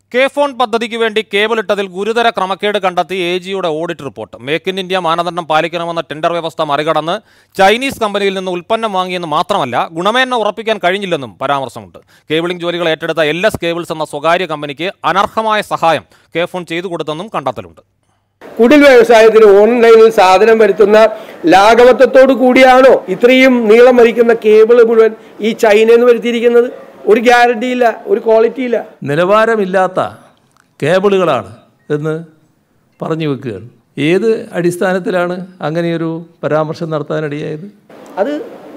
K FON പദ്ധതിക്ക് വേണ്ടി cable ഇട്ടതിൽ ഗുരുതര ക്രമക്കേട് കണ്ടെത്തി എ ജിയുടെ audit report make in India മാനദണ്ഡം പാലിക്കണമെന്ന ടെൻഡർ വ്യവസ്ഥ മറികടന്ന് ചൈനീസ് കമ്പനിയിൽ നിന്ന് ഉൽപ്പന്നം വാങ്ങിയെന്ന് മാത്രമല്ല ഗുണമേന്മ ഉറപ്പിക്കാൻ കഴിഞ്ഞില്ലെന്നും പരാമർശമുണ്ട് കേബിളിംഗ് ജോലികൾ ഏറ്റെടുത്ത എൽ എസ് കേബിൾസ് എന്ന സ്വകാര്യ കമ്പനിക്ക് അനർഹമായ സഹായം കെ ഫോൺ ചെയ്തു കൊടുത്തെന്നും കണ്ടെത്തലുണ്ട് കുടിൽ വ്യവസായത്തിന് ഓൺലൈനിൽ സാധനം വരുത്തുന്ന ലാഘവത്വത്തോടു കൂടിയാണോ ഇത്രയും നീളം വരിക്കുന്ന കേബിൾ മുഴുവൻ ഈ ചൈനയിൽ നിന്ന് വരുത്തിയിരിക്കുന്നത് ഒരു ഗ്യാരണ്ടി ഇല്ല ഒരു ക്വാളിറ്റി ഇല്ല നിലവാരമില്ലാത്ത കേബിളുകളാണ് എന്ന് പറഞ്ഞു വെക്കുകയാണ് ഏത് അടിസ്ഥാനത്തിലാണ് അങ്ങനെയൊരു പരാമർശം നടത്താനിടയായത് അത്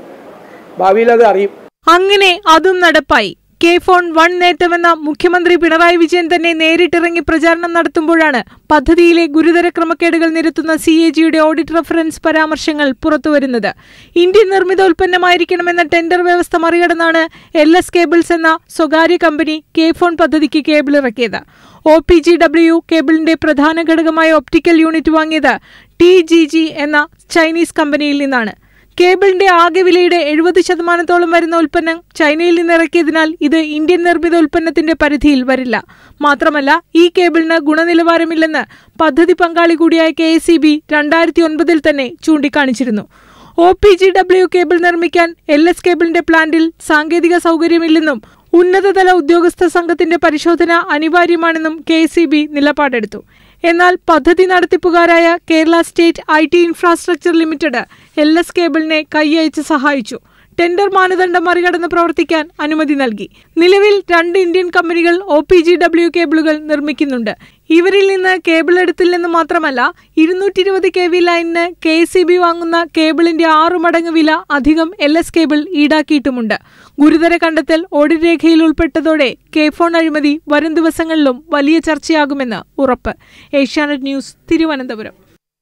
ഭാവിയിൽ അത് അറിയും അങ്ങനെ അതും നടപ്പായി കെ ഫോൺ വൺ നേട്ടമെന്ന മുഖ്യമന്ത്രി പിണറായി വിജയൻ തന്നെ നേരിട്ടിറങ്ങി പ്രചാരണം നടത്തുമ്പോഴാണ് പദ്ധതിയിലെ ഗുരുതര ക്രമക്കേടുകൾ നിരത്തുന്ന സി എ ജിയുടെ ഓഡിറ്റ് റഫറൻസ് പരാമർശങ്ങൾ പുറത്തുവരുന്നത് ഇന്ത്യൻ നിർമ്മിത ഉൽപ്പന്നമായിരിക്കണമെന്ന ടെൻഡർ വ്യവസ്ഥ മറികടന്നാണ് എൽ എസ് കേബിൾസ് എന്ന സ്വകാര്യ കമ്പനി കെ ഫോൺ പദ്ധതിക്ക് കേബിൾ ഇറക്കിയത് ഒ പി ജി ഡബ്ല്യു കേബിളിന്റെ പ്രധാന ഘടകമായ ഒപ്റ്റിക്കൽ യൂണിറ്റ് വാങ്ങിയത് ടി ജി ജി എന്ന ചൈനീസ് കമ്പനിയിൽ നിന്നാണ് കേബിളിന്റെ ആകെ വിലയുടെ എഴുപത് ശതമാനത്തോളം വരുന്ന ഉൽപ്പന്നം ചൈനയിൽ നിന്ന് ഇറക്കിയതിനാൽ ഇത് ഇന്ത്യൻ നിർമ്മിത ഉൽപ്പന്നത്തിന്റെ പരിധിയിൽ വരില്ല മാത്രമല്ല ഈ കേബിളിന് ഗുണനിലവാരമില്ലെന്ന് പദ്ധതി പങ്കാളി കൂടിയായ കെ എസ് സി ബി രണ്ടായിരത്തി ഒൻപതിൽ തന്നെ ചൂണ്ടിക്കാണിച്ചിരുന്നു O P G W cable നിർമ്മിക്കാൻ എൽ എസ് കേബിളിന്റെ പ്ലാന്റിൽ സാങ്കേതിക സൗകര്യമില്ലെന്നും ഉന്നതതല ഉദ്യോഗസ്ഥ സംഘത്തിന്റെ പരിശോധന അനിവാര്യമാണെന്നും കെ സി ബി നിലപാടെടുത്തു എന്നാൽ പദ്ധതി നടത്തിപ്പുകാരായ Kerala state I T infrastructure limited L S കേബിളിനെ കൈയയച്ച് സഹായിച്ചു ടെൻഡർ മാനദണ്ഡം മറികടന്ന് പ്രവർത്തിക്കാൻ അനുമതി നൽകി നിലവിൽ രണ്ട് ഇന്ത്യൻ കമ്പനികൾ ഒ പി ജി ഡബ്ല്യു കേബിളുകൾ നിർമ്മിക്കുന്നുണ്ട് ഇവരിൽ നിന്ന് കേബിൾ എടുത്തില്ലെന്ന് മാത്രമല്ല ഇരുന്നൂറ്റി ഇരുപത് കെ വി ലൈനിന് കെ സി ബി വാങ്ങുന്ന കേബിളിന്റെ ആറു മടങ്ങ് വില അധികം എൽ എസ് കേബിൾ ഈടാക്കിയിട്ടുമുണ്ട് ഗുരുതര കണ്ടെത്തൽ ഓഡിറ്റ് രേഖയിൽ ഉൾപ്പെട്ടതോടെ കെ ഫോൺ അഴിമതി വരും ദിവസങ്ങളിലും വലിയ ചർച്ചയാകുമെന്ന് ഉറപ്പ് ഏഷ്യാനെറ്റ് ന്യൂസ് തിരുവനന്തപുരം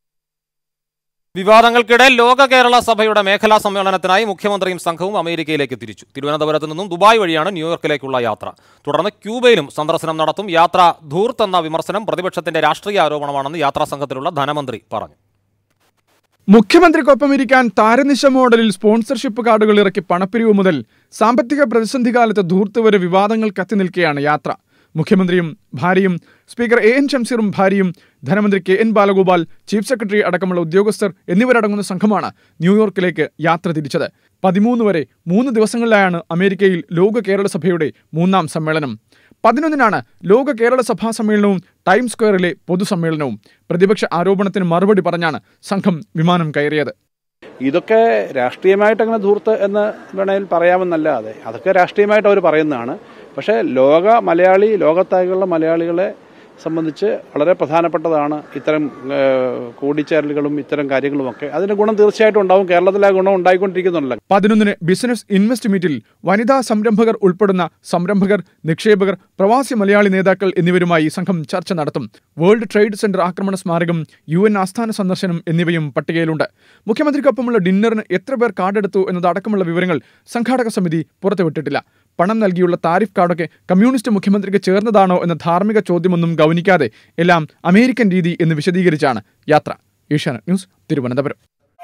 വിവാദങ്ങൾക്കിടെ ലോക കേരള സഭയുടെ മേഖലാ സമ്മേളനത്തിനായി മുഖ്യമന്ത്രിയും സംഘവും അമേരിക്കയിലേക്ക് തിരിച്ചു തിരുവനന്തപുരത്ത് നിന്നും ദുബായ് വഴിയാണ് ന്യൂയോർക്കിലേക്കുള്ള യാത്ര തുടർന്ന് ക്യൂബയിലും സന്ദർശനം നടത്തും യാത്ര ധൂർത്ത് എന്ന വിമർശനം പ്രതിപക്ഷത്തിന്റെ രാഷ്ട്രീയ ആരോപണമാണെന്ന് യാത്രാ സംഘത്തിലുള്ള ധനമന്ത്രി പറഞ്ഞു മുഖ്യമന്ത്രിക്കൊപ്പം ഇരിക്കാൻ താരനിശ മോഡലിൽ സ്പോൺസർഷിപ്പ് കാർഡുകൾ ഇറക്കി പണപ്പിരിവ് മുതൽ സാമ്പത്തിക പ്രതിസന്ധി കാലത്ത് ധൂർത്ത് വരെ വിവാദങ്ങൾ കത്തി നിൽക്കെയാണ് യാത്ര മുഖ്യമന്ത്രിയും ഭാര്യയും സ്പീക്കർ എ എൻ ഷംസീറും ഭാര്യയും ധനമന്ത്രി K N Balagopal chief secretary അടക്കമുള്ള ഉദ്യോഗസ്ഥർ എന്നിവരടങ്ങുന്ന സംഘമാണ് ന്യൂയോർക്കിലേക്ക് യാത്ര തിരിച്ചത് പതിമൂന്ന് വരെ മൂന്ന് ദിവസങ്ങളിലായാണ് അമേരിക്കയിൽ ലോക കേരള സഭയുടെ മൂന്നാം സമ്മേളനം പതിനൊന്നിനാണ് ലോക കേരള സഭാ സമ്മേളനവും ടൈം സ്ക്വയറിലെ പൊതുസമ്മേളനവും പ്രതിപക്ഷ ആരോപണത്തിന് മറുപടി പറഞ്ഞാണ് സംഘം വിമാനം കയറിയത് ഇതൊക്കെ രാഷ്ട്രീയമായിട്ട് അങ്ങനെ ധൂർത്ത് എന്ന് വേണമെങ്കിൽ പറയാമെന്നല്ലാതെ അതൊക്കെ രാഷ്ട്രീയമായിട്ട് അവർ പറയുന്നതാണ് പക്ഷേ ലോക മലയാളി ലോകത്താകെയുള്ള മലയാളികളെ സംബന്ധിച്ച് വളരെ പ്രധാനപ്പെട്ടതാണ് ഇത്തരം ഏഹ്, കൂടിച്ചേരലുകളും ഇത്തരം കാര്യങ്ങളുമൊക്കെ അതിന് ഗുണം തീർച്ചയായിട്ടും ഉണ്ടാവും കേരളത്തിൽ ആ ഗുണം ഉണ്ടായിക്കൊണ്ടിരിക്കുന്നുണ്ടല്ലോ പതിനൊന്നിന് ബിസിനസ് ഇൻവെസ്റ്റ് മീറ്റിൽ വനിതാ സംരംഭകർ ഉൾപ്പെടുന്ന സംരംഭകർ നിക്ഷേപകർ പ്രവാസി മലയാളി നേതാക്കൾ എന്നിവരുമായി സംഘം ചർച്ച നടത്തും വേൾഡ് ട്രേഡ് സെന്റർ ആക്രമണ സ്മാരകം യു എൻ ആസ്ഥാന സന്ദർശനം എന്നിവയും പട്ടികയിലുണ്ട് മുഖ്യമന്ത്രിക്കൊപ്പമുള്ള ഡിന്നറിന് എത്ര പേർ കാർഡെടുത്തു എന്നതടക്കമുള്ള വിവരങ്ങൾ സംഘാടക സമിതി പുറത്തുവിട്ടിട്ടില്ല പണം നൽകിയുള്ള താരിഫ് കാർഡൊക്കെ കമ്മ്യൂണിസ്റ്റ് മുഖ്യമന്ത്രിക്ക് ചേർന്നതാണോ എന്ന ധാർമ്മിക ചോദ്യമൊന്നും ഗൗനിക്കാതെ എല്ലാം അമേരിക്കൻ രീതി എന്ന് വിശദീകരിച്ചാണ് യാത്ര ഏഷ്യാനെറ്റ് ന്യൂസ് തിരുവനന്തപുരം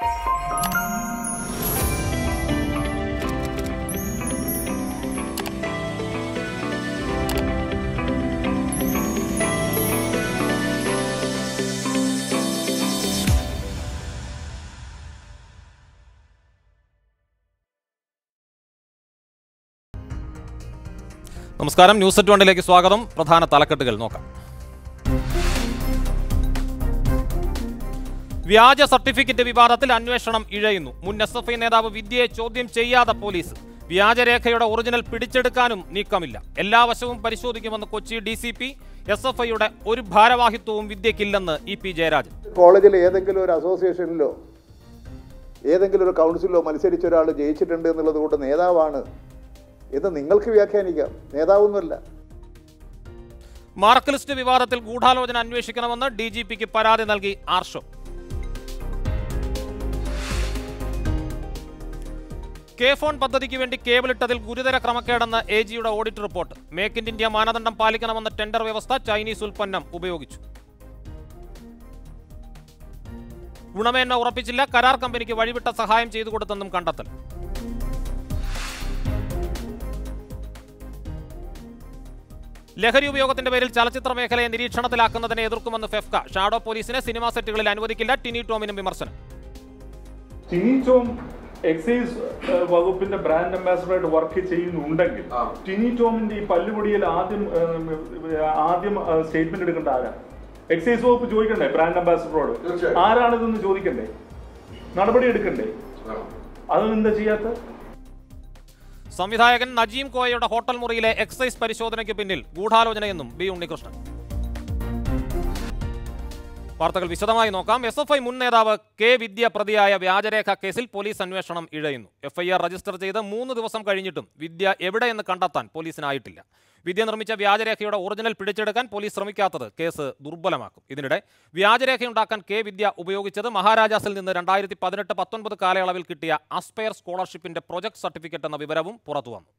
നമസ്കാരം ന്യൂസ് എറ്റ് വണ്ടിലേക്ക് സ്വാഗതം പ്രധാന തലക്കെട്ടുകൾ നോക്കാം വ്യാജ സർട്ടിഫിക്കറ്റ് വിവാദത്തിൽ അന്വേഷണം ഇഴയുന്നു മുൻ എസ് എഫ് ഐ നേതാവ് വിദ്യയെ ചോദ്യം ചെയ്യാതെ പോലീസ് വ്യാജരേഖയുടെ ഒറിജിനൽ പിടിച്ചെടുക്കാനും നീക്കമില്ല എല്ലാ വശവും പരിശോധിക്കുമെന്ന് Kochi D C P S F ഐയുടെ ഒരു ഭാരവാഹിത്വവും വിദ്യയ്ക്കില്ലെന്ന് ഇ പി ജയരാജൻ കോളേജിൽ ഏതെങ്കിലും ഒരു അസോസിയേഷനിലോ ഏതെങ്കിലും ഒരു കൗൺസിലോ മത്സരിച്ച ഒരാൾ ജയിച്ചിട്ടുണ്ട് എന്നുള്ളത് കൊണ്ട് നേതാവാണ് എന്ന് നിങ്ങൾക്ക് വ്യാഖ്യാനിക്കാം നേതാവൊന്നുമല്ല മാർക്ക് ലിസ്റ്റ് വിവാദത്തിൽ ഗൂഢാലോചന അന്വേഷിക്കണമെന്ന് ഡി ജി പിക്ക് പരാതി നൽകി ആർഷോ കെ ഫോൺ പദ്ധതിക്ക് വേണ്ടി കേബിൾ ഇട്ടതിൽ ഗുരുതര ക്രമക്കേടെന്ന് എ ജിയുടെ audit report make in India മാനദണ്ഡം പാലിക്കണമെന്ന ടെൻഡർ വ്യവസ്ഥ ചൈനീസ് ഉൽപ്പന്നം ഉപയോഗിച്ചു ഗുണമേന്മ ഉറപ്പിച്ചില്ല കരാർ കമ്പനിക്ക് വഴിവിട്ട സഹായം ചെയ്തു കൊടുത്തെന്നും കണ്ടെത്തൽ ലഹരി ഉപയോഗത്തിന്റെ പേരിൽ ചലച്ചിത്ര മേഖലയെ നിരീക്ഷണത്തിലാക്കുന്നതിനെ എതിർക്കുമെന്ന് ഫെഫ്ക ഷാഡോ പോലീസിനെ സിനിമാ സെറ്റുകളിൽ അനുവദിക്കില്ല ടിനി ടോമിനും വിമർശനം ടിനിറ്റോം എക്സൈസ് ഏഹ്, വകുപ്പിന്റെ ബ്രാൻഡ് അംബാസഡറായിട്ട് വർക്ക് ചെയ്യുന്നുണ്ടെങ്കിൽ ടിനിറ്റോമിന്റെ ഈ പല്ലുപൊടിയിൽ ആദ്യം ഏഹ്, ആദ്യം സ്റ്റേറ്റ്മെന്റ് എടുക്കേണ്ട ആരാ എക്സൈസ് വകുപ്പ് ചോദിക്കണ്ടേ ബ്രാൻഡ് അംബാസഡറോട് ആരാണിതെന്ന് ചോദിക്കണ്ടേ നടപടി എടുക്കണ്ടേ അതൊന്നും എന്താ ചെയ്യാത്ത സംവിധായകൻ നജീം കോയയുടെ ഹോട്ടൽ മുറിയിലെ എക്സൈസ് പരിശോധനയ്ക്ക് പിന്നിൽ ഗൂഢാലോചനയെന്നും ബി ഉണ്ണികൃഷ്ണൻ വാർത്തകൾ വിശദമായി നോക്കാം എസ് എഫ് ഐ മുൻ നേതാവ് കെ വിദ്യ പ്രതിയായ വ്യാജരേഖ കേസിൽ പോലീസ് അന്വേഷണം ഇഴയുന്നു എഫ്ഐആർ രജിസ്റ്റർ ചെയ്ത് മൂന്ന് ദിവസം കഴിഞ്ഞിട്ടും വിദ്യ എവിടെയെന്ന് കണ്ടെത്താൻ പോലീസിനായിട്ടില്ല വിദ്യ നിർമ്മിച്ച വ്യാജരേഖയുടെ ഒറിജിനൽ പിടിച്ചെടുക്കാൻ പോലീസ് ശ്രമിക്കാത്തത് കേസ് ദുർബലമാക്കും ഇതിനിടെ വ്യാജരേഖയുണ്ടാക്കാൻ കെ വിദ്യ ഉപയോഗിച്ചത് മഹാരാജാസിൽ നിന്ന് രണ്ടായിരത്തി പതിനെട്ട് പത്തൊൻപത് കാലയളവിൽ കിട്ടിയ അസ്പയർ സ്കോളർഷിപ്പിന്റെ പ്രൊജക്ട് സർട്ടിഫിക്കറ്റ് എന്ന വിവരവും പുറത്തുവന്നു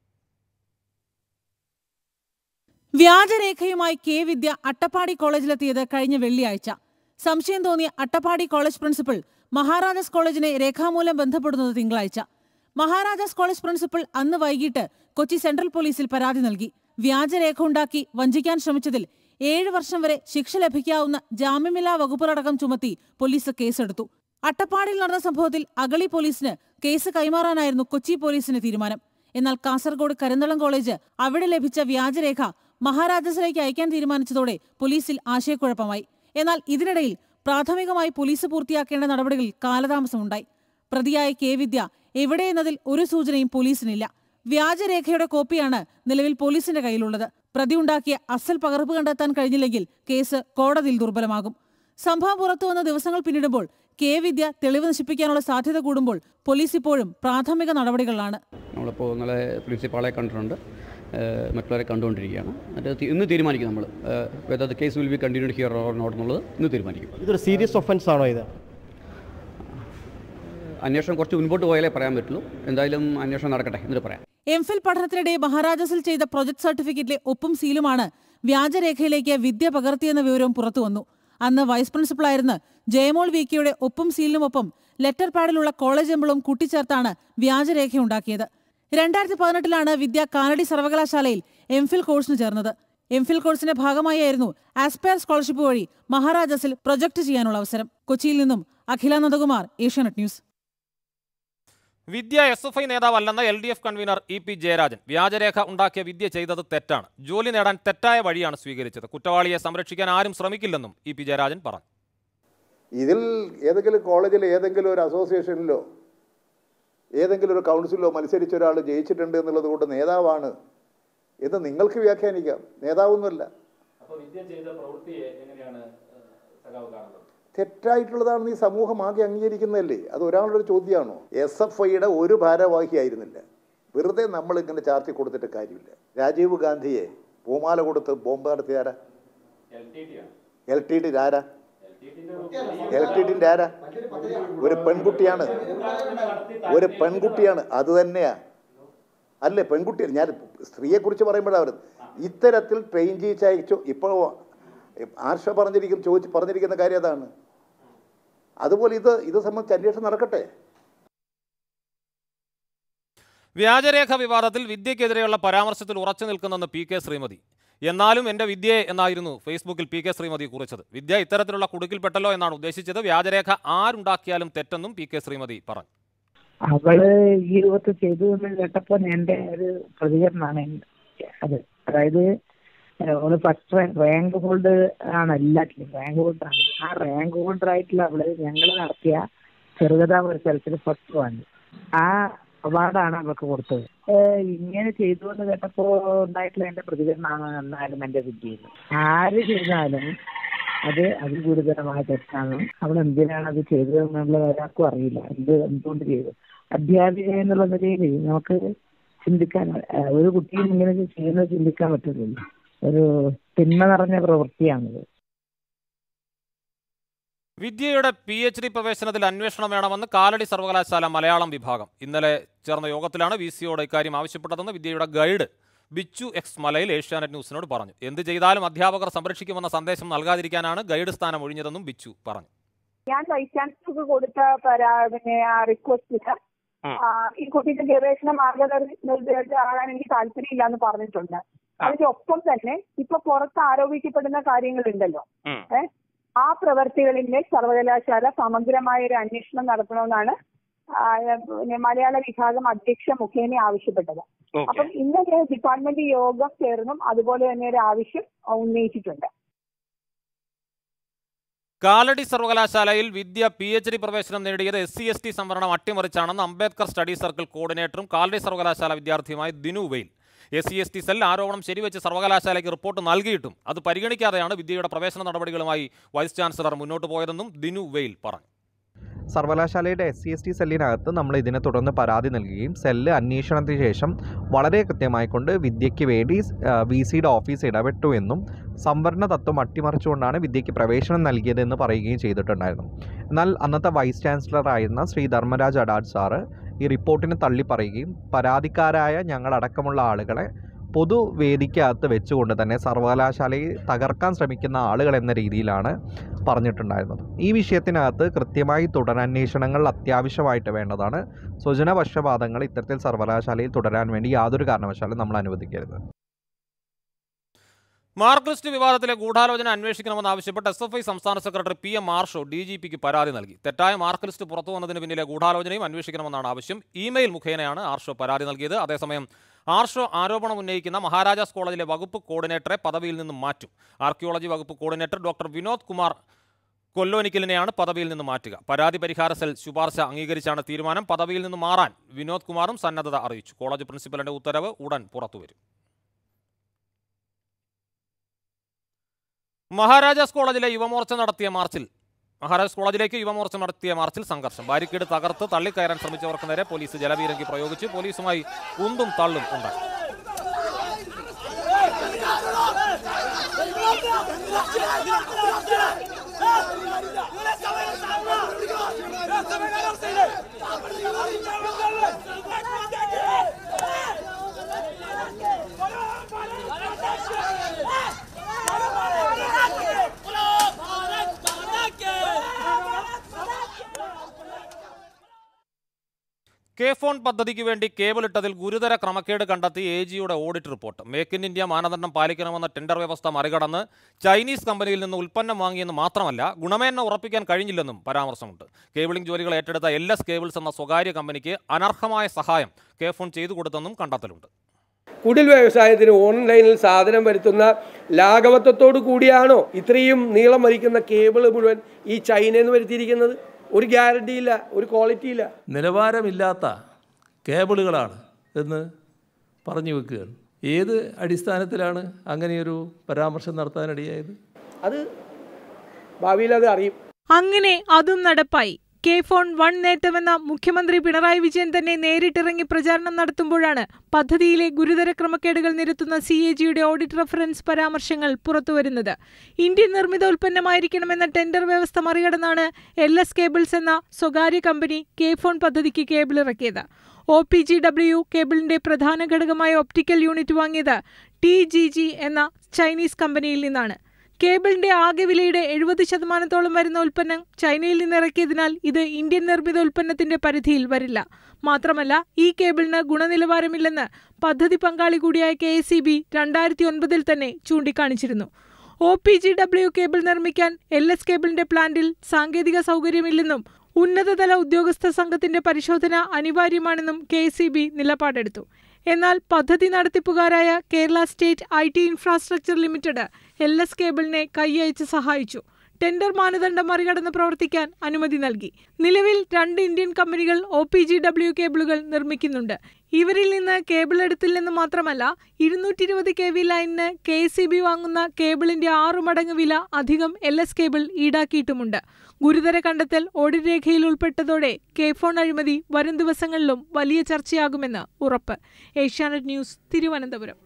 വ്യാജരേഖയുമായി കെ വിദ്യ അട്ടപ്പാടി കോളേജിലെത്തിയത് കഴിഞ്ഞ വെള്ളിയാഴ്ച സംശയം തോന്നിയ അട്ടപ്പാടി കോളേജ് പ്രിൻസിപ്പൽ മഹാരാജാസ് കോളേജിനെ രേഖാമൂലം ബന്ധപ്പെടുന്നത് തിങ്കളാഴ്ച മഹാരാജാസ് കോളേജ് പ്രിൻസിപ്പൽ അന്ന് വൈകിട്ട് കൊച്ചി സെൻട്രൽ പോലീസിൽ പരാതി നൽകി വ്യാജരേഖ ഉണ്ടാക്കി വഞ്ചിക്കാൻ ശ്രമിച്ചതിൽ ഏഴ് വർഷം വരെ ശിക്ഷ ലഭിക്കാവുന്ന ജാമ്യമില്ലാ വകുപ്പുകളടക്കം ചുമത്തി പോലീസ് കേസെടുത്തു അട്ടപ്പാടിയിൽ നടന്ന സംഭവത്തിൽ അഗളി പോലീസിന് കേസ് കൈമാറാനായിരുന്നു കൊച്ചി പോലീസിന്റെ തീരുമാനം എന്നാൽ കാസർഗോഡ് കരിന്തളം കോളേജ് അവിടെ ലഭിച്ച വ്യാജരേഖ മഹാരാജാസിലേക്ക് അയക്കാൻ തീരുമാനിച്ചതോടെ പോലീസിൽ ആശയക്കുഴപ്പമായി എന്നാൽ ഇതിനിടയിൽ പ്രാഥമികമായി പോലീസ് പൂർത്തിയാക്കേണ്ട നടപടികളിൽ കാലതാമസമുണ്ടായി പ്രതിയായ കെ വിദ്യ എവിടെയെന്നതിൽ ഒരു സൂചനയും പോലീസിനില്ല വ്യാജരേഖയുടെ കോപ്പിയാണ് നിലവിൽ പോലീസിന്റെ കയ്യിലുള്ളത് പ്രതി ഉണ്ടാക്കിയ അസൽ പകർപ്പ് കണ്ടെത്താൻ കഴിഞ്ഞില്ലെങ്കിൽ കേസ് കോടതിയിൽ ദുർബലമാകും സംഭവം പുറത്തുവന്ന ദിവസങ്ങൾ പിന്നിടുമ്പോൾ കെ വിദ്യ തെളിവ് നശിപ്പിക്കാനുള്ള സാധ്യത കൂടുമ്പോൾ പോലീസ് ഇപ്പോഴും പ്രാഥമിക നടപടികളിലാണ് നമ്മളിപ്പോൾ ഇന്നലെ പ്രിൻസിപ്പാളെ കണ്ടിട്ടുണ്ട് ഏഹ് മറ്റുള്ളവരെ കണ്ടുകൊണ്ടിരിക്കുകയാണ് എന്നിട്ട് തി- ഇന്ന് തീരുമാനിക്കും നമ്മൾ whether the case will be continued here or not എന്നുള്ളത് ഇന്ന് തീരുമാനിക്കും ഇതൊരു സീരിയസ് ഒഫൻസ് ആണോ ഇത് അന്വേഷണം കുറച്ച് മുൻപോട്ട് പോയാലേ പറയാൻ പറ്റുള്ളൂ എന്തായാലും അന്വേഷണം നടക്കട്ടെ എന്നിട്ട് പറയാം എം ഫിൽ പഠനത്തിനിടെ മഹാരാജാസിൽ ചെയ്ത പ്രൊജക്ട് സർട്ടിഫിക്കറ്റിലെ ഒപ്പും സീലുമാണ് വ്യാജരേഖയിലേക്ക് വിദ്യ പകർത്തിയെന്ന വിവരവും പുറത്തുവന്നു അന്ന് വൈസ് പ്രിൻസിപ്പളായിരുന്ന ജയമോൾ വി കെയുടെ ഒപ്പും സീലിനുമൊപ്പം ലെറ്റർ പാഡിലുള്ള കോളേജ് എമ്പിളും കൂട്ടിച്ചേർത്താണ് വ്യാജരേഖയുണ്ടാക്കിയത് രണ്ടായിരത്തി പതിനെട്ടിലാണ് വിദ്യ കാനഡി സർവകലാശാലയിൽ എം ഫിൽ കോഴ്സിന് ചേർന്നത് എം ഫിൽ കോഴ്സിന്റെ ഭാഗമായായിരുന്നു ആസ്പയർ സ്കോളർഷിപ്പ് വഴി മഹാരാജാസിൽ പ്രൊജക്ട് ചെയ്യാനുള്ള അവസരം കൊച്ചിയിൽ നിന്നും Akhila Nandakumar Asianet news Vidya S F I നേതാവല്ലെന്ന L D F convener E P Jayarajan വ്യാജരേഖ ഉണ്ടാക്കിയ വിദ്യ ചെയ്തത് തെറ്റാണ് ജോലി നേടാൻ തെറ്റായ വഴിയാണ് സ്വീകരിച്ചത് കുറ്റവാളിയെ സംരക്ഷിക്കാൻ ആരും ശ്രമിക്കില്ലെന്നും ഇ പി ജയരാജൻ പറഞ്ഞു ഇതിൽ ഏതെങ്കിലും കോളേജിൽ ഏതെങ്കിലും ഒരു അസോസിയേഷനിലോ ഏതെങ്കിലും ഒരു കൗൺസിലോ മത്സരിച്ച ഒരാൾ ജയിച്ചിട്ടുണ്ട് എന്നുള്ളത് കൊണ്ട് നേതാവാണ് എന്ന് നിങ്ങൾക്ക് വ്യാഖ്യാനിക്കാം നേതാവൊന്നുമല്ല തെറ്റായിട്ടുള്ളതാണെന്ന് ഈ സമൂഹം ആകെ അംഗീകരിക്കുന്നതല്ലേ അത് ഒരാളുടെ ഒരു ചോദ്യമാണോ എസ് എഫ് ഐയുടെ ഒരു ഭാരവാഹിയായിരുന്നില്ല വെറുതെ നമ്മൾ ഇങ്ങനെ ചാർത്തി കൊടുത്തിട്ട് കാര്യമില്ല രാജീവ് ഗാന്ധിയെ പൂമാല കൊടുത്ത് ബോംബ് നടത്തിയ ആരാ എൽ ടി ടി ആരാ എൽ ടി ടിന്റെ ആരാ ഒരു പെൺകുട്ടിയാണ് ഒരു പെൺകുട്ടിയാണ് അത് തന്നെയാ അല്ലേ പെൺകുട്ടി ഞാൻ സ്ത്രീയെ കുറിച്ച് പറയുമ്പോഴാണ് അവർ ഇത്തരത്തിൽ ട്രെയിൻ ചെയ്യിച്ചയച്ചു ഇപ്പോൾ ആർഷ പറഞ്ഞിരിക്കും ചോദിച്ച് പറഞ്ഞിരിക്കുന്ന കാര്യം അതാണ് അതുപോലെ ഇത് ഇത് സംബന്ധിച്ച് അന്വേഷണം നടക്കട്ടെ വ്യാജരേഖ വിവാദത്തിൽ വിദ്യക്കെതിരെയുള്ള പരാമർശത്തിൽ ഉറച്ചു നിൽക്കുന്നെന്ന് പി കെ ശ്രീമതി എന്നാലും എൻ്റെ വിദ്യയെ എന്നായിരുന്നു ഫേസ്ബുക്കിൽ പി കെ ശ്രീമതി കുറിച്ചത് വിദ്യ ഇത്തരത്തിലുള്ള കുടുക്കിൽപ്പെട്ടല്ലോ എന്നാണ് ഉദ്ദേശിച്ചത് വ്യാജരേഖ ആരുണ്ടാക്കിയാലും തെറ്റെന്നും പി കെ ശ്രീമതി പറഞ്ഞു അവള് ഈ രൂപത്തിൽ ചെയ്തു എന്ന് കേട്ടപ്പോ എന്റെ ഒരു പ്രതികരണമാണ് എന്റെ- അത് അതായത് അവള് ഫസ്റ്റ് റാങ്ക് ഹോൾഡർ ആണ് എല്ലാറ്റിലും റാങ്ക് ഹോൾഡർ ആണ് ആ റാങ്ക് ഹോൾഡർ ആയിട്ടുള്ള അവള് ഞങ്ങൾ നടത്തിയ ചെറുകഥാ മത്സരത്തിൽ ഫസ്റ്റ് വാങ്ങി ആ അവാർഡാണ് അവൾക്ക് കൊടുത്തത് ഏഹ് ഇങ്ങനെ ചെയ്തു എന്ന് കേട്ടപ്പോ ഉണ്ടായിട്ടുള്ള എന്റെ പ്രതികരണമാണ് എന്നാലും എന്റെ വിദ്യയിൽ ആര് ചെയ്താലും അത് അതിഗുരുതരമായ തെറ്റാണ് അവൾ എന്തിനാണ് അത് ചെയ്തതെന്നുള്ള ഒരാൾക്കും അറിയില്ല എന്ത് എന്തുകൊണ്ട് ചെയ്തു അധ്യാപിക എന്നുള്ള നിലയിൽ നമുക്ക് ചിന്തിക്കാൻ ഏഹ് ഒരു കുട്ടിയും ഇങ്ങനെ ചെയ്യുന്നത് ചിന്തിക്കാൻ പറ്റില്ലല്ലോ ഒരു തിന്മ നിറഞ്ഞ പ്രവൃത്തിയാണിത് വിദ്യയുടെ പി എച്ച് ഡി പ്രവേശനത്തിൽ അന്വേഷണം വേണമെന്ന് കാലടി സർവകലാശാല മലയാളം വിഭാഗം ഇന്നലെ ചേർന്ന യോഗത്തിലാണ് വി സിയോട് ഇക്കാര്യം ആവശ്യപ്പെട്ടതെന്ന് വിദ്യയുടെ ഗൈഡ് ബിച്ചു എക്സ് മലയിൽ ഏഷ്യാനെറ്റ് ന്യൂസിനോട് പറഞ്ഞു എന്ത് ചെയ്താലും അധ്യാപകർ സംരക്ഷിക്കുമെന്ന സന്ദേശം നൽകാതിരിക്കാനാണ് ഗൈഡ് സ്ഥാനം ഒഴിഞ്ഞതെന്നും ബിച്ചു പറഞ്ഞു ഞാൻ വൈസ് ചാൻസലർക്ക് കൊടുത്ത പരാ പിന്നെ റിക്വസ്റ്റിന് ഈ കുട്ടിക്ക് ഗവേഷണ മാർഗനിർദ്ദേശം ആകാൻ എനിക്ക് താല്പര്യമില്ല എന്ന് പറഞ്ഞിട്ടുണ്ട് അതിന്റെ ഒപ്പം തന്നെ ഇപ്പൊ പുറത്ത് ആരോപിക്കപ്പെടുന്ന കാര്യങ്ങളുണ്ടല്ലോ ഏ ആ പ്രവർത്തികളിന്മേൽ സർവകലാശാല സമഗ്രമായ ഒരു അന്വേഷണം നടത്തണമെന്നാണ് ആ, പിന്നെ മലയാള വിഭാഗം അധ്യക്ഷ മുഖേന ആവശ്യപ്പെട്ടത് അപ്പം ഇന്നലെ ഡിപ്പാർട്ട്മെന്റ് യോഗം ചേർന്നും അതുപോലെ തന്നെ ഒരു ആവശ്യം ഉന്നയിച്ചിട്ടുണ്ട് കാലടി സർവകലാശാലയിൽ വിദ്യ പി എച്ച് ഡി പ്രവേശനം നേടിയത് എസ് സി എസ് ടി സംവരണം അട്ടിമറിച്ചാണെന്ന് അംബേദ്കർ സ്റ്റഡി സർക്കിൾ കോർഡിനേറ്ററും കാലടി സർവകലാശാല വിദ്യാർത്ഥിയുമായ Dinu Veyil S C S T cell ആരോപണം ശരിവെച്ച് സർവകലാശാലയ്ക്ക് റിപ്പോർട്ട് നൽകിയിട്ടും അത് പരിഗണിക്കാതെയാണ് വിദ്യയുടെ പ്രവേശന നടപടികളുമായി വൈസ് ചാൻസലർ മുന്നോട്ട് പോയതെന്നും ദിനു വെയിൽ പറഞ്ഞു സർവകലാശാലയുടെ എസ് സി എസ് ടി സെല്ലിനകത്ത് നമ്മൾ ഇതിനെ തുടർന്ന് പരാതി നൽകുകയും സെല്ല് അന്വേഷണത്തിന് ശേഷം വളരെ കൃത്യമായിക്കൊണ്ട് വിദ്യയ്ക്ക് വേണ്ടി വി സിയുടെ ഓഫീസ് ഇടപെട്ടു എന്നും സംവരണ തത്വം അട്ടിമറിച്ചുകൊണ്ടാണ് വിദ്യയ്ക്ക് പ്രവേശനം നൽകിയതെന്ന് പറയുകയും ചെയ്തിട്ടുണ്ടായിരുന്നു എന്നാൽ അന്നത്തെ വൈസ് ചാൻസലർ ആയിരുന്ന ശ്രീ ധർമ്മരാജ് അഡാഡ് സാറ് ഈ റിപ്പോർട്ടിനെ തള്ളി പറയുകയും പരാതിക്കാരായ ഞങ്ങളടക്കമുള്ള ആളുകളെ പൊതുവേദിക്കകത്ത് വെച്ചുകൊണ്ട് തന്നെ സർവകലാശാലയെ തകർക്കാൻ ശ്രമിക്കുന്ന ആളുകൾ എന്ന രീതിയിലാണ് പറഞ്ഞിട്ടുണ്ടായിരുന്നത് ഈ വിഷയത്തിനകത്ത് കൃത്യമായി തുടരന്വേഷണങ്ങൾ അത്യാവശ്യമായിട്ട് വേണ്ടതാണ് സ്വജനപക്ഷപാതങ്ങൾ ഇത്തരത്തിൽ സർവകലാശാലയിൽ തുടരാൻ വേണ്ടി യാതൊരു കാരണവശാലും നമ്മൾ അനുവദിക്കരുത് മാർക്ക് ലിസ്റ്റ് വിവാദത്തിലെ ഗൂഢാലോചന അന്വേഷിക്കണമെന്ന് ആവശ്യപ്പെട്ട് എസ് എഫ് ഐ സംസ്ഥാന സെക്രട്ടറി പി എം മാർഷോ ഡി ജി പിക്ക് പരാതി നൽകി തെറ്റായ മാർക്ക് ലിസ്റ്റ് പുറത്തു വന്നതിന് പിന്നിലെ ഗൂഢാലോചനയും അന്വേഷിക്കണമെന്നാണ് ആവശ്യം ഇമെയിൽ മുഖേനയാണ് ആർഷോ പരാതി നൽകിയത് അതേസമയം ആർഷോ ആരോപണം ഉന്നയിക്കുന്ന മഹാരാജാസ് കോളേജിലെ വകുപ്പ് കോർഡിനേറ്ററെ പദവിയിൽ നിന്നും മാറ്റും ആർക്കിയോളജി വകുപ്പ് കോർഡിനേറ്റർ ഡോക്ടർ വിനോദ് കുമാർ കൊല്ലോനിക്കലിനെയാണ് പദവിയിൽ നിന്ന് മാറ്റുക പരാതി പരിഹാര സെൽ ശുപാർശ അംഗീകരിച്ചാണ് തീരുമാനം പദവിയിൽ നിന്ന് മാറാൻ വിനോദ് കുമാറും സന്നദ്ധത അറിയിച്ചു കോളേജ് പ്രിൻസിപ്പലിന്റെ ഉത്തരവ് ഉടൻ പുറത്തുവരും മഹാരാജാസ് കോളേജിലെ യുവമോർച്ച നടത്തിയ മാർച്ചിൽ മഹാരാജാസ് കോളേജിലേക്ക് യുവമോർച്ച നടത്തിയ മാർച്ചിൽ സംഘർഷം ബാരിക്കേഡ് തകർത്ത് തള്ളിക്കയറാൻ ശ്രമിച്ചവർക്ക് നേരെ പോലീസ് ജലപീരങ്കി പ്രയോഗിച്ചു പോലീസുമായി ഉന്തും തള്ളും ഉണ്ടായി കെ ഫോൺ പദ്ധതിക്ക് വേണ്ടി കേബിൾ ഇട്ടതിൽ ഗുരുതര ക്രമക്കേട് കണ്ടെത്തി എ ജിയുടെ audit report make in India മാനദണ്ഡം പാലിക്കണമെന്ന ടെൻഡർ വ്യവസ്ഥ മറികടന്ന് ചൈനീസ് കമ്പനിയിൽ നിന്ന് ഉൽപ്പന്നം വാങ്ങിയെന്ന് മാത്രമല്ല ഗുണമേന്മ ഉറപ്പിക്കാൻ കഴിഞ്ഞില്ലെന്നും പരാമർശമുണ്ട് കേബിളിംഗ് ജോലികൾ ഏറ്റെടുത്ത എൽ എസ് കേബിൾസ് എന്ന സ്വകാര്യ കമ്പനിക്ക് അനർഹമായ സഹായം കെ ഫോൺ ചെയ്തു കൊടുത്തെന്നും കണ്ടെത്തലുണ്ട് കുടിൽ വ്യവസായത്തിന് ഓൺലൈനിൽ സാധനം വരുത്തുന്ന ലാഘവത്വത്തോടു കൂടിയാണോ ഇത്രയും നീളം വലിക്കുന്ന കേബിൾ മുഴുവൻ ഈ ചൈനയിൽ നിന്ന് വരുത്തിയിരിക്കുന്നത് ഒരു ഗ്യാരണ്ടി ഇല്ല ഒരു ക്വാളിറ്റി ഇല്ല നിലവാരമില്ലാത്ത കേബിളുകളാണ് എന്ന് പറഞ്ഞു വെക്കുകയാണ് ഏത് അടിസ്ഥാനത്തിലാണ് അങ്ങനെയൊരു പരാമർശം നടത്താനിടയായത് അത് ഭാവിയിൽ അത് അറിയും അങ്ങനെ അതും നടപ്പായി കെ ഫോൺ വൺ നേട്ടമെന്ന മുഖ്യമന്ത്രി പിണറായി വിജയൻ തന്നെ നേരിട്ടിറങ്ങി പ്രചാരണം നടത്തുമ്പോഴാണ് പദ്ധതിയിലെ ഗുരുതര ക്രമക്കേടുകൾ നിരത്തുന്ന സി എ ജിയുടെ ഓഡിറ്റ് റഫറൻസ് പരാമർശങ്ങൾ പുറത്തുവരുന്നത് ഇന്ത്യൻ നിർമ്മിത ഉൽപ്പന്നമായിരിക്കണമെന്ന ടെൻഡർ വ്യവസ്ഥ മറികടന്നാണ് എൽ എസ് കേബിൾസ് എന്ന സ്വകാര്യ കമ്പനി കെ ഫോൺ പദ്ധതിക്ക് കേബിൾ ഇറക്കിയത് ഒ പി ജി ഡബ്ല്യു കേബിളിന്റെ പ്രധാന ഘടകമായ ഒപ്റ്റിക്കൽ യൂണിറ്റ് വാങ്ങിയത് ടി ജി ജി എന്ന ചൈനീസ് കമ്പനിയിൽ നിന്നാണ് കേബിളിന്റെ ആകെ വിലയുടെ എഴുപത് ശതമാനത്തോളം വരുന്ന ഉൽപ്പന്നം ചൈനയിൽ നിന്ന് ഇറക്കിയതിനാൽ ഇത് ഇന്ത്യൻ നിർമ്മിത ഉൽപ്പന്നത്തിന്റെ പരിധിയിൽ വരില്ല മാത്രമല്ല ഈ കേബിളിന് ഗുണനിലവാരമില്ലെന്ന് പദ്ധതി പങ്കാളി കൂടിയായ കെ എസ് സി ബി രണ്ടായിരത്തി ഒൻപതിൽ തന്നെ ചൂണ്ടിക്കാണിച്ചിരുന്നു O P G W cable നിർമ്മിക്കാൻ എൽ എസ് കേബിളിന്റെ പ്ലാന്റിൽ സാങ്കേതിക സൗകര്യമില്ലെന്നും ഉന്നതതല ഉദ്യോഗസ്ഥ സംഘത്തിന്റെ പരിശോധന അനിവാര്യമാണെന്നും കെ എസ് സി ബി നിലപാടെടുത്തു എന്നാൽ പദ്ധതി നടത്തിപ്പുകാരായ Kerala state I T infrastructure limited L S കേബിളിനെ കൈയയച്ച് സഹായിച്ചു ടെൻഡർ മാനദണ്ഡം മറികടന്ന് പ്രവർത്തിക്കാൻ അനുമതി നൽകി നിലവിൽ രണ്ട് ഇന്ത്യൻ കമ്പനികൾ ഒ പി ജി ഡബ്ല്യു കേബിളുകൾ നിർമ്മിക്കുന്നുണ്ട് ഇവരിൽ നിന്ന് കേബിൾ എടുത്തില്ലെന്ന് മാത്രമല്ല ഇരുന്നൂറ്റി ഇരുപത് കെ വി ലൈനിന് കെ എസ് സി ബി വാങ്ങുന്ന കേബിളിന്റെ ആറു മടങ്ങ് വില അധികം എൽ എസ് കേബിൾ ഈടാക്കിയിട്ടുമുണ്ട് ഗുരുതര കണ്ടെത്തൽ ഓഡിറ്റ് രേഖയിൽ ഉൾപ്പെട്ടതോടെ കെ ഫോൺ അഴിമതി വരും ദിവസങ്ങളിലും വലിയ ചർച്ചയാകുമെന്ന് ഉറപ്പ് ഏഷ്യാനെറ്റ് ന്യൂസ് തിരുവനന്തപുരം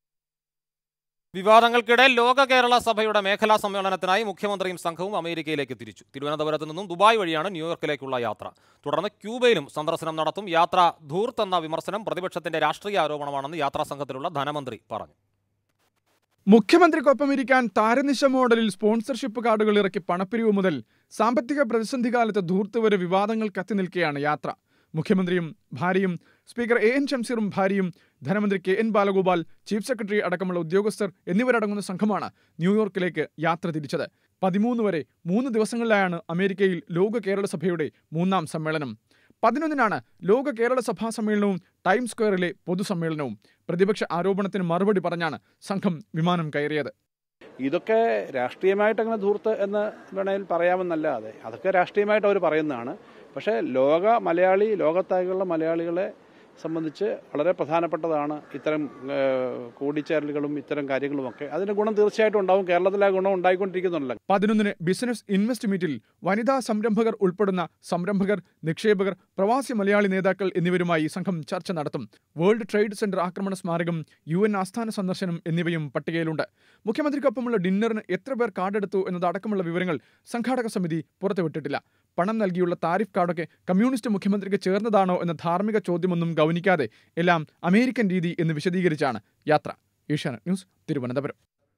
വിവാദങ്ങൾക്കിടെ ലോക കേരള സഭയുടെ മേഖലാ സമ്മേളനത്തിനായി മുഖ്യമന്ത്രിയും സംഘവും അമേരിക്കയിലേക്ക് തിരിച്ചു തിരുവനന്തപുരത്ത് നിന്നും ദുബായ് വഴിയാണ് ന്യൂയോർക്കിലേക്കുള്ള യാത്ര തുടർന്ന് ക്യൂബയിലും സന്ദർശനം നടത്തും യാത്ര ധൂർത്ത് എന്ന വിമർശനം പ്രതിപക്ഷത്തിന്റെ രാഷ്ട്രീയ ആരോപണമാണെന്ന് യാത്രാ സംഘത്തിലുള്ള ധനമന്ത്രി പറഞ്ഞു മുഖ്യമന്ത്രിക്കൊപ്പം ഇരിക്കാൻ താരനിശ മോഡലിൽ സ്പോൺസർഷിപ്പ് കാർഡുകൾ ഇറക്കി പണപ്പിരിവ് മുതൽ സാമ്പത്തിക പ്രതിസന്ധി കാലത്ത് ധൂർത്ത് വരെ വിവാദങ്ങൾ കത്തി നിൽക്കെയാണ് യാത്ര മുഖ്യമന്ത്രിയും ഭാര്യയും സ്പീക്കർ എ എൻ ഷംസീറും ഭാര്യയും ധനമന്ത്രി K N Balagopal chief secretary അടക്കമുള്ള ഉദ്യോഗസ്ഥർ എന്നിവരടങ്ങുന്ന സംഘമാണ് ന്യൂയോർക്കിലേക്ക് യാത്ര തിരിച്ചത് പതിമൂന്ന് വരെ മൂന്ന് ദിവസങ്ങളിലായാണ് അമേരിക്കയിൽ ലോക കേരള സഭയുടെ മൂന്നാം സമ്മേളനം പതിനൊന്നിനാണ് ലോക കേരള സഭാ സമ്മേളനവും ടൈം സ്ക്വയറിലെ പൊതുസമ്മേളനവും പ്രതിപക്ഷ ആരോപണത്തിന് മറുപടി പറഞ്ഞാണ് സംഘം വിമാനം കയറിയത് ഇതൊക്കെ രാഷ്ട്രീയമായിട്ട് അങ്ങനെ ധൂർത്ത് എന്ന് വേണമെങ്കിൽ പറയാമെന്നല്ലാതെ അതൊക്കെ രാഷ്ട്രീയമായിട്ട് അവർ പറയുന്നതാണ് പക്ഷേ ലോക മലയാളി ലോകത്താകെയുള്ള മലയാളികളെ സംബന്ധിച്ച് വളരെ പ്രധാനപ്പെട്ടതാണ് ഇത്തരം ഏഹ്, കൂടിച്ചേരലുകളും ഇത്തരം കാര്യങ്ങളുമൊക്കെ അതിന് ഗുണം തീർച്ചയായിട്ടും ഉണ്ടാവും കേരളത്തിൽ ആ ഗുണം ഉണ്ടായിക്കൊണ്ടിരിക്കുന്നുണ്ടല്ലോ പതിനൊന്നിന് ബിസിനസ് ഇൻവെസ്റ്റ് മീറ്റിൽ വനിതാ സംരംഭകർ ഉൾപ്പെടുന്ന സംരംഭകർ നിക്ഷേപകർ പ്രവാസി മലയാളി നേതാക്കൾ എന്നിവരുമായി സംഘം ചർച്ച നടത്തും വേൾഡ് ട്രേഡ് സെന്റർ ആക്രമണ സ്മാരകം യു എൻ ആസ്ഥാന സന്ദർശനം എന്നിവയും പട്ടികയിലുണ്ട് മുഖ്യമന്ത്രിക്കൊപ്പമുള്ള ഡിന്നറിന് എത്ര പേർ കാർഡെടുത്തു എന്നതടക്കമുള്ള വിവരങ്ങൾ സംഘാടക സമിതി പുറത്തുവിട്ടിട്ടില്ല പണം നൽകിയുള്ള താരിഫ് കാർഡൊക്കെ കമ്മ്യൂണിസ്റ്റ് മുഖ്യമന്ത്രിക്ക് ചേർന്നതാണോ എന്ന ധാർമ്മിക ചോദ്യമൊന്നും ഗൗനിക്കാതെ എല്ലാം അമേരിക്കൻ രീതി എന്ന് വിശദീകരിച്ചാണ് യാത്ര ഏഷ്യാനെറ്റ് ന്യൂസ് തിരുവനന്തപുരം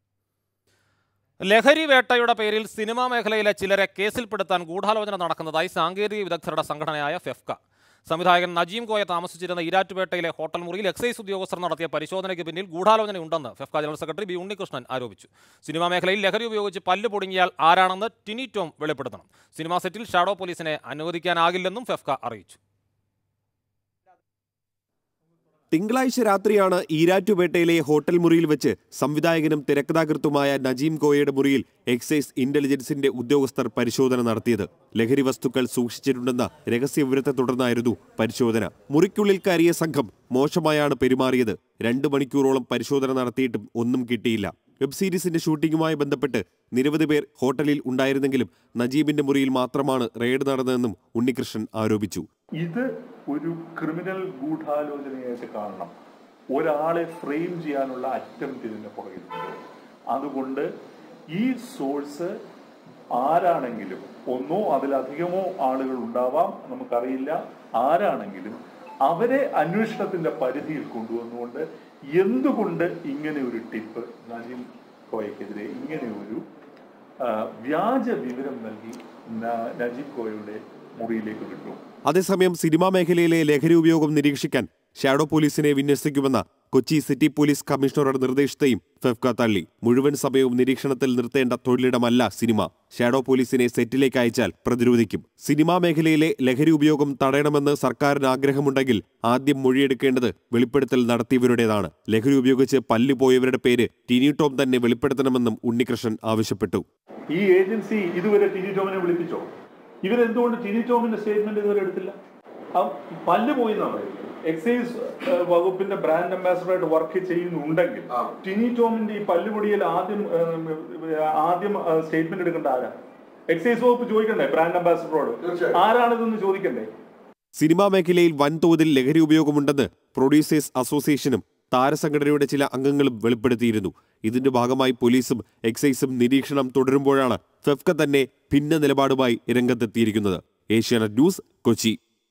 ലഹരി വേട്ടയുടെ പേരിൽ സിനിമാ മേഖലയിലെ ചിലരെ കേസിൽപ്പെടുത്താൻ ഗൂഢാലോചന നടക്കുന്നതായി സാങ്കേതിക വിദഗ്ധരുടെ സംഘടനയായ ഫെഫ്ക സംവിധായകൻ നജീം കോയ താമസിച്ചിരുന്ന ഈരാറ്റുപേട്ടയിലെ ഹോട്ടൽ മുറിയിൽ എക്സൈസ് ഉദ്യോഗസ്ഥർ നടത്തിയ പരിശോധനയ്ക്ക് പിന്നിൽ ഗൂഢാലോചനയുണ്ടെന്ന് FEFKA general secretary B Unnikrishnan ആരോപിച്ചു സിനിമാ മേഖലയിൽ ലഹരി ഉപയോഗിച്ച് പല്ല് പൊടുങ്ങിയാൽ ആരാണെന്ന് ടിനി ടോം വെളിപ്പെടുത്തണം സിനിമാ സെറ്റിൽ ഷാഡോ പോലീസിനെ അനുവദിക്കാനാകില്ലെന്നും ഫെഫ്ക അറിയിച്ചു തിങ്കളാഴ്ച രാത്രിയാണ് ഈരാറ്റുപേട്ടയിലെ ഹോട്ടൽ മുറിയിൽ വെച്ച് സംവിധായകനും തിരക്കഥാകൃത്തുമായ നജീം കോയയുടെ മുറിയിൽ എക്സൈസ് ഇന്റലിജൻസിന്റെ ഉദ്യോഗസ്ഥർ പരിശോധന നടത്തിയത് ലഹരി വസ്തുക്കൾ സൂക്ഷിച്ചിട്ടുണ്ടെന്ന രഹസ്യവിവരത്തെ തുടർന്നായിരുന്നു പരിശോധന മുറിക്കുള്ളിൽ കയറിയ സംഘം മോശമായാണ് പെരുമാറിയത് രണ്ട് മണിക്കൂറോളം പരിശോധന നടത്തിയിട്ടും ഒന്നും കിട്ടിയില്ല വെബ് സീരീസിന്റെ ഷൂട്ടിംഗുമായി ബന്ധപ്പെട്ട് നിരവധി പേർ ഹോട്ടലിൽ ഉണ്ടായിരുന്നെങ്കിലും നജീബിന്റെ മുറിയിൽ മാത്രമാണ് റെയ്ഡ് നടന്നതെന്നും ഉണ്ണികൃഷ്ണൻ ആരോപിച്ചു ഇത് ഒരു ക്രിമിനൽ ഗൂഢാലോചനയായിട്ട് കാണണം ഒരാളെ ഫ്രെയിം ചെയ്യാനുള്ള അറ്റംപ്റ്റ് ഇതിന്റെ പുറകിലുണ്ട് അതുകൊണ്ട് ഈ സോഴ്സ് ആരാണെങ്കിലും ഒന്നോ അതിലധികമോ ആളുകൾ ഉണ്ടാവാം നമുക്കറിയില്ല ആരാണെങ്കിലും അവരെ അന്വേഷണത്തിന്റെ പരിധിയിൽ കൊണ്ടുവന്നുകൊണ്ട് എന്തുകൊണ്ട് ഇങ്ങനെ ഒരു ടിപ്പ് നജീം കോയക്കെതിരെ ഇങ്ങനെ ഒരു ആ, വ്യാജ വിവരം നൽകി ന- നജീബ് കോയയുടെ മുറിയിലേക്ക് വിട്ടു അതേസമയം സിനിമാ മേഖലയിലെ ലഹരി ഉപയോഗം നിരീക്ഷിക്കാൻ ഷാഡോ പോലീസിനെ വിന്യസിക്കുമെന്ന കൊച്ചി സിറ്റി പോലീസ് കമ്മീഷണറുടെ നിർദ്ദേശത്തെയും ഫെഫ്ക തള്ളി മുഴുവൻ സമയവും നിരീക്ഷണത്തിൽ നിർത്തേണ്ട തൊഴിലിടമല്ല സിനിമ ഷാഡോ പോലീസിനെ സെറ്റിലേക്ക് അയച്ചാൽ പ്രതിരോധിക്കും സിനിമാ മേഖലയിലെ ലഹരി ഉപയോഗം തടയണമെന്ന് സർക്കാരിന് ആഗ്രഹമുണ്ടെങ്കിൽ ആദ്യം മൊഴിയെടുക്കേണ്ടത് വെളിപ്പെടുത്തൽ നടത്തിയവരുടേതാണ് ലഹരി ഉപയോഗിച്ച് പല്ലു പോയവരുടെ പേര് ടിനി ടോം തന്നെ വെളിപ്പെടുത്തണമെന്നും ഉണ്ണികൃഷ്ണൻ ആവശ്യപ്പെട്ടു ഈ ഏജൻസി ഇതുവരെ ടിനി ടോമിനെ വിളിപ്പിച്ചോ ഇവരെന്തുകൊണ്ട് ടിനി ടോമിന്റെ സ്റ്റേറ്റ്മെന്റ് ഇതുവരെ എടുത്തില്ല ആ പല്ല് പോയി എന്നാ പറയുന്നത് എക്സൈസ് ഏഹ്, വകുപ്പിന്റെ ബ്രാൻഡ് അംബാസഡറായിട്ട് വർക്ക് ചെയ്യുന്നുണ്ടെങ്കിൽ ടിനി ടോമിന്റെ ഈ പല്ലുപൊടിയിൽ ആദ്യം ഏഹ്, ആദ്യം സ്റ്റേറ്റ്മെന്റ് എടുക്കേണ്ട ആരാ എക്സൈസ് വകുപ്പ് ചോദിക്കണ്ടേ ബ്രാൻഡ് അംബാസഡറോട് ആരാണിതെന്ന് ചോദിക്കണ്ടേ സിനിമാ മേഖലയിൽ വൻതോതിൽ ലഹരി ഉപയോഗമുണ്ടെന്ന് പ്രൊഡ്യൂസേഴ്സ് അസോസിയേഷനും താരസംഘടനയുടെ ചില അംഗങ്ങളും വെളിപ്പെടുത്തിയിരുന്നു ഇതിന്റെ ഭാഗമായി പോലീസും എക്സൈസും നിരീക്ഷണം തുടരുമ്പോഴാണ് ഫെഫ്ക തന്നെ ഭിന്ന നിലപാടുമായി രംഗത്തെത്തിയിരിക്കുന്നത് ഏഷ്യാനെറ്റ് ന്യൂസ് കൊച്ചി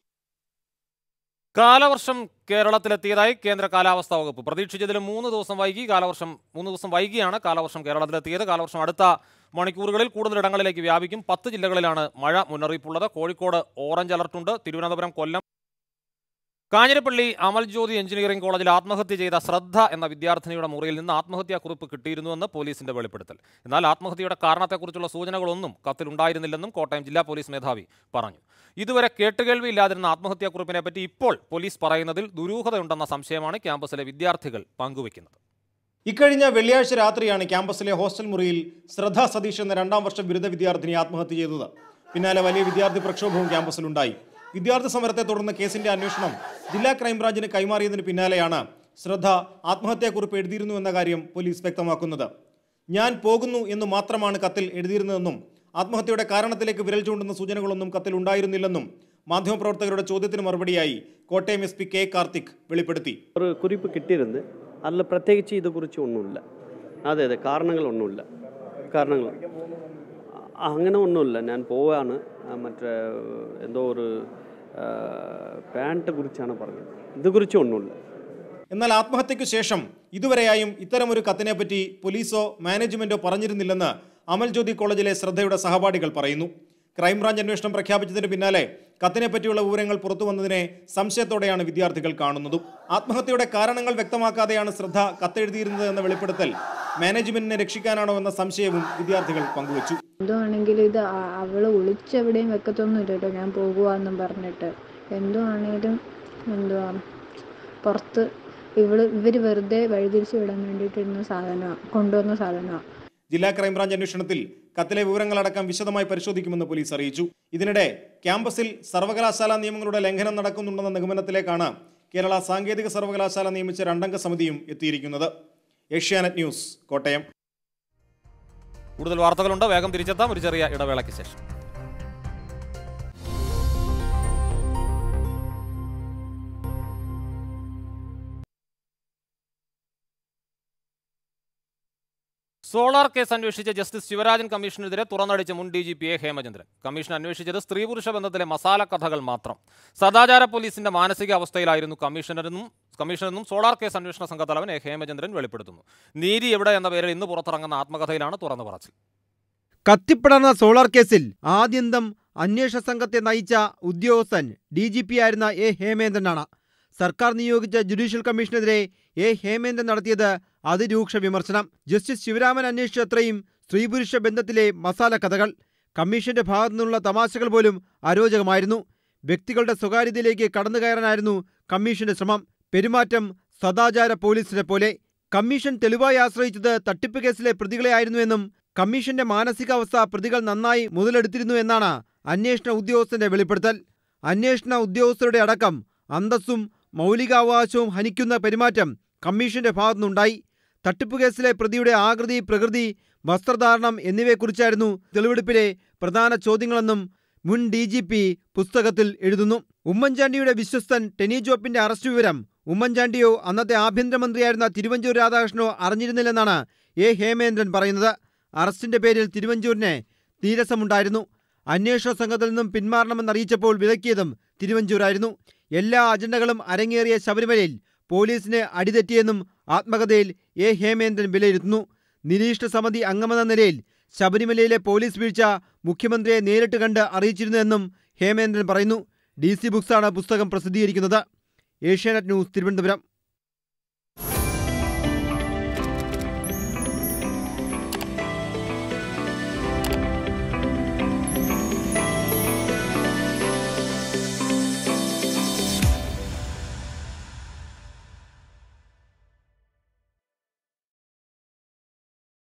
കാലവർഷം കേരളത്തിലെത്തിയതായി കേന്ദ്ര കാലാവസ്ഥാ വകുപ്പ് പ്രതീക്ഷിച്ചതിലും മൂന്ന് ദിവസം വൈകി കാലവർഷം മൂന്ന് ദിവസം വൈകിയാണ് കാലവർഷം കേരളത്തിലെത്തിയത് കാലവർഷം അടുത്ത മണിക്കൂറുകളിൽ കൂടുതലിടങ്ങളിലേക്ക് വ്യാപിക്കും പത്ത് ജില്ലകളിലാണ് മഴ മുന്നറിയിപ്പുള്ളത് കോഴിക്കോട് ഓറഞ്ച് അലർട്ടുണ്ട് തിരുവനന്തപുരം കൊല്ലം കാഞ്ഞിരപ്പള്ളി അമൽ ജ്യോതി എഞ്ചിനീയറിംഗ് കോളേജിൽ ആത്മഹത്യ ചെയ്ത ശ്രദ്ധ എന്ന വിദ്യാർത്ഥിനിയുടെ മുറിയിൽ നിന്ന് ആത്മഹത്യാക്കുറിപ്പ് കിട്ടിയിരുന്നുവെന്ന് പോലീസിന്റെ വെളിപ്പെടുത്തൽ എന്നാൽ ആത്മഹത്യയുടെ കാരണത്തെക്കുറിച്ചുള്ള സൂചനകളൊന്നും കത്തിലുണ്ടായിരുന്നില്ലെന്നും കോട്ടയം ജില്ലാ പോലീസ് മേധാവി പറഞ്ഞു ഇതുവരെ കേട്ടുകേൾവിയില്ലാതിരുന്ന ആത്മഹത്യാക്കുറിപ്പിനെ പറ്റി ഇപ്പോൾ പോലീസ് പറയുന്നതിൽ ദുരൂഹതയുണ്ടെന്ന സംശയമാണ് ക്യാമ്പസിലെ വിദ്യാർത്ഥികൾ പങ്കുവയ്ക്കുന്നത് ഇക്കഴിഞ്ഞ വെള്ളിയാഴ്ച രാത്രിയാണ് ക്യാമ്പസിലെ ഹോസ്റ്റൽ മുറിയിൽ ശ്രദ്ധ സതീഷ് എന്ന രണ്ടാം വർഷ ബിരുദ വിദ്യാർത്ഥിനി ആത്മഹത്യ ചെയ്തത് പിന്നാലെ വലിയ വിദ്യാർത്ഥി പ്രക്ഷോഭവും ക്യാമ്പസിലുണ്ടായി വിദ്യാർത്ഥി സമരത്തെ തുടർന്ന് കേസിന്റെ അന്വേഷണം ജില്ലാ ക്രൈംബ്രാഞ്ചിന് കൈമാറിയതിന് പിന്നാലെയാണ് ശ്രദ്ധ ആത്മഹത്യാക്കുറിപ്പ് എഴുതിയിരുന്നു എന്ന കാര്യം പോലീസ് വ്യക്തമാക്കുന്നത് ഞാൻ പോകുന്നു എന്ന് മാത്രമാണ് കത്തിൽ എഴുതിയിരുന്നതെന്നും ആത്മഹത്യയുടെ കാരണത്തിലേക്ക് വിരൽ ചൂണ്ടുന്ന സൂചനകളൊന്നും കത്തിൽ ഉണ്ടായിരുന്നില്ലെന്നും മാധ്യമപ്രവർത്തകരുടെ ചോദ്യത്തിന് മറുപടിയായി Kottayam S P K Karthik വെളിപ്പെടുത്തി ഒരു കുറിപ്പ് കിട്ടിയിருந்து അതിൽ പ്രത്യേകിച്ച് ഇതേക്കുറിച്ച് ഒന്നുമില്ല അതെ അതെ കാരണങ്ങളൊന്നുമില്ല കാരണങ്ങൾ അ- അങ്ങനെ ഒന്നുമില്ല ഞാൻ പോവാണ് ആ, മറ്റേ എന്തോ ഒരു പാൻറ്റ് കുറിച്ചാണ് പറഞ്ഞത് ഇതേക്കുറിച്ച് ഒന്നുമില്ല എന്നാൽ ആത്മഹത്യയ്ക്കു ശേഷം ഇതുവരെയായും ഇത്തരമൊരു കത്തിനെപ്പറ്റി പോലീസോ മാനേജ്മെന്റോ പറഞ്ഞിരുന്നില്ലെന്ന് അമൽ ജ്യോതി കോളേജിലെ ശ്രദ്ധയുടെ സഹപാഠികൾ പറയുന്നു ക്രൈംബ്രാഞ്ച് അന്വേഷണം പ്രഖ്യാപിച്ചതിന് പിന്നാലെ കത്തിനെ പറ്റിയുള്ള വിവരങ്ങൾ പുറത്തു വന്നതിനെ സംശയത്തോടെയാണ് വിദ്യാർത്ഥികൾ കാണുന്നതും ആത്മഹത്യയുടെ കാരണങ്ങൾ വ്യക്തമാക്കാതെയാണ് ശ്രദ്ധ കത്തെഴുതിയിരുന്നത് എന്ന വെളിപ്പെടുത്തൽ മാനേജ്മെന്റിനെ രക്ഷിക്കാനാണോ എന്ന സംശയവും വിദ്യാർത്ഥികൾ പങ്കുവച്ചു എന്തുവാണെങ്കിലും ഇത് അ- അവള് ഒളിച്ചെവിടെയും വെക്കത്തൊന്നുമില്ല കേട്ടോ ഞാൻ പോകുവാന്നും പറഞ്ഞിട്ട് എന്തുവാണേലും എന്തുവാ പുറത്ത് ഇവള് ഇവര് വെറുതെ വഴിതിരിച്ചു വിടാൻ വേണ്ടിയിട്ടിരുന്ന സാധനമാണ് കൊണ്ടുവന്ന സാധനമാണ് ജില്ലാ ക്രൈംബ്രാഞ്ച് അന്വേഷണത്തിൽ കത്തിലെ വിവരങ്ങളടക്കം വിശദമായി പരിശോധിക്കുമെന്ന് പോലീസ് അറിയിച്ചു ഇതിനിടെ ക്യാമ്പസിൽ സർവകലാശാലാ നിയമങ്ങളുടെ ലംഘനം നടക്കുന്നുണ്ടെന്ന നിഗമനത്തിലേക്കാണ് കേരള സാങ്കേതിക സർവകലാശാല നിയമിച്ച രണ്ടംഗ സമിതിയും എത്തിയിരിക്കുന്നത് ഏഷ്യാനെറ്റ് ന്യൂസ് കോട്ടയം കൂടുതൽ വാർത്തകളുണ്ട് വേഗം തിരിച്ചെത്താം ഒരു ചെറിയ ഇടവേളയ്ക്ക് ശേഷം സോളാർ കേസ് അന്വേഷിച്ച ജസ്റ്റിസ് ശിവരാജൻ കമ്മീഷനെതിരെ തുറന്നടിച്ച മുൻ D G P A Hemachandran കമ്മീഷൻ അന്വേഷിച്ചത് സ്ത്രീ പുരുഷ ബന്ധത്തിലെ മസാല കഥകൾ മാത്രം സദാചാര പോലീസിന്റെ മാനസിക അവസ്ഥയിലായിരുന്നു കമ്മീഷണരെന്നും കമ്മീഷനെന്നും സോളാർ കേസ് അന്വേഷണ സംഘത്തലവൻ എ ഹേമചന്ദ്രൻ വെളിപ്പെടുത്തുന്നു നീതി എവിടെ എന്ന പേരിൽ ഇന്ന് പുറത്തിറങ്ങുന്ന ആത്മകഥയിലാണ് തുറന്നു പറച്ചിൽ കത്തിപ്പടർന്ന സോളാർ കേസിൽ ആദ്യന്തം അന്വേഷണ സംഘത്തെ നയിച്ച ഉദ്യോഗസ്ഥൻ ഡി ജി പി ആയിരുന്ന എ ഹേമേന്ദ്രനാണ് സർക്കാർ നിയോഗിച്ച ജുഡീഷ്യൽ കമ്മീഷനെതിരെ എ ഹേമേന്ദ്രൻ നടത്തിയത് അതിരൂക്ഷ വിമർശനം ജസ്റ്റിസ് ശിവരാമൻ അന്വേഷിച്ചത്രയും സ്ത്രീപുരുഷ ബന്ധത്തിലെ മസാല കഥകൾ കമ്മീഷന്റെ ഭാഗത്തു നിന്നുള്ള തമാശകൾ പോലും അരോചകമായിരുന്നു വ്യക്തികളുടെ സ്വകാര്യതയിലേക്ക് കടന്നു കയറാനായിരുന്നു കമ്മീഷന്റെ ശ്രമം പെരുമാറ്റം സദാചാര പോലീസിനെ പോലെ കമ്മീഷൻ തെളിവായി ആശ്രയിച്ചത് തട്ടിപ്പ് കേസിലെ പ്രതികളെയായിരുന്നുവെന്നും കമ്മീഷന്റെ മാനസികാവസ്ഥ പ്രതികൾ നന്നായി മുതലെടുത്തിരുന്നു എന്നാണ് അന്വേഷണ ഉദ്യോഗസ്ഥന്റെ വെളിപ്പെടുത്തൽ അന്വേഷണ ഉദ്യോഗസ്ഥരുടെ അടക്കം അന്തസ്സും മൗലികാവകാശവും ഹനിക്കുന്ന പെരുമാറ്റം കമ്മീഷന്റെ ഭാഗത്തുനിന്നുണ്ടായി തട്ടിപ്പ് കേസിലെ പ്രതിയുടെ ആകൃതി പ്രകൃതി വസ്ത്രധാരണം എന്നിവയെക്കുറിച്ചായിരുന്നു തെളിവെടുപ്പിലെ പ്രധാന ചോദ്യങ്ങളെന്നും മുൻ ഡി ജി പി പുസ്തകത്തിൽ എഴുതുന്നു ഉമ്മൻചാണ്ടിയുടെ വിശ്വസ്തൻ ടെനി ജോപ്പിന്റെ അറസ്റ്റ് വിവരം ഉമ്മൻചാണ്ടിയോ അന്നത്തെ ആഭ്യന്തരമന്ത്രിയായിരുന്ന തിരുവഞ്ചൂർ രാധാകൃഷ്ണനോ അറിഞ്ഞിരുന്നില്ലെന്നാണ് എ ഹേമേന്ദ്രൻ പറയുന്നത് അറസ്റ്റിന്റെ പേരിൽ തിരുവഞ്ചൂരിന് നീരസമുണ്ടായിരുന്നു അന്വേഷണ സംഘത്തിൽ നിന്നും പിന്മാറണമെന്നറിയിച്ചപ്പോൾ വിലക്കിയതും തിരുവഞ്ചൂരായിരുന്നു എല്ലാ അജണ്ടകളും അരങ്ങേറിയ ശബരിമലയിൽ പോലീസിന് അടിതെറ്റിയെന്നും ആത്മകഥയിൽ എ ഹേമേന്ദ്രൻ വിലയിരുത്തുന്നു നിരീക്ഷണ സമിതി അംഗമെന്ന നിലയിൽ ശബരിമലയിലെ പോലീസ് വീഴ്ച മുഖ്യമന്ത്രിയെ നേരിട്ട് കണ്ട് അറിയിച്ചിരുന്നുവെന്നും ഹേമേന്ദ്രൻ പറയുന്നു ഡി സി ബുക്സാണ് പുസ്തകം പ്രസിദ്ധീകരിക്കുന്നത് ഏഷ്യാനെറ്റ് ന്യൂസ് തിരുവനന്തപുരം